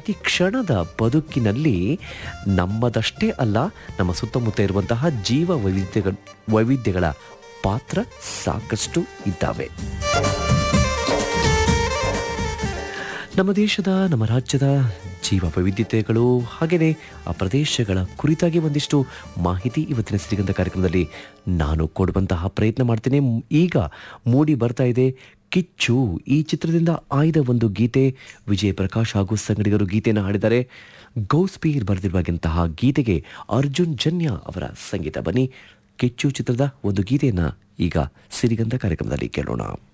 ಪ್ರತಿ ಕ್ಷಣದ ಬದುಕಿನಲ್ಲಿ ನಮ್ಮದಷ್ಟೇ ಅಲ್ಲ ನಮ್ಮ ಸುತ್ತಮುತ್ತ ಇರುವಂತಹ ಜೀವ ವೈವಿಧ್ಯಗಳ ವೈವಿಧ್ಯಗಳ ಪಾತ್ರ ಸಾಕಷ್ಟು ಇದ್ದಾವೆ ನಮ್ಮ ದೇಶದ ನಮ್ಮ ರಾಜ್ಯದ ಜೀವ ವೈವಿಧ್ಯತೆಗಳು ಹಾಗೆಯೇ ಆ ಪ್ರದೇಶಗಳ ಕುರಿತಾಗಿ ಒಂದಿಷ್ಟು ಮಾಹಿತಿ ಇವತ್ತಿನ ಸಿರಿಗಂಧ ಕಾರ್ಯಕ್ರಮದಲ್ಲಿ ನಾನು ಕೊಡುವಂತಹ ಪ್ರಯತ್ನ ಮಾಡ್ತೇನೆ ಮ್- ಈಗ ಮೂಡಿ ಬರ್ತಾ ಇದೆ ಕಿಚ್ಚು ಈ ಚಿತ್ರದಿಂದ ಆಯ್ದ ಒಂದು ಗೀತೆ ವಿಜಯ್ ಪ್ರಕಾಶ್ ಹಾಗೂ ಸಂಗಡಿಗರು ಗೀತೆಯನ್ನು ಹಾಡಿದ್ದಾರೆ ಗೌಸ್ಪೀರ್ ಬರೆದಿರುವಂತಹ ಗೀತೆಗೆ ಅರ್ಜುನ್ ಜನ್ಯ ಅವರ ಸಂಗೀತ ಬನ್ನಿ ಕಿಚ್ಚು ಚಿತ್ರದ ಒಂದು ಗೀತೆಯನ್ನು ಈಗ ಸಿರಿಗಂಧ ಕಾರ್ಯಕ್ರಮದಲ್ಲಿ ಕೇಳೋಣ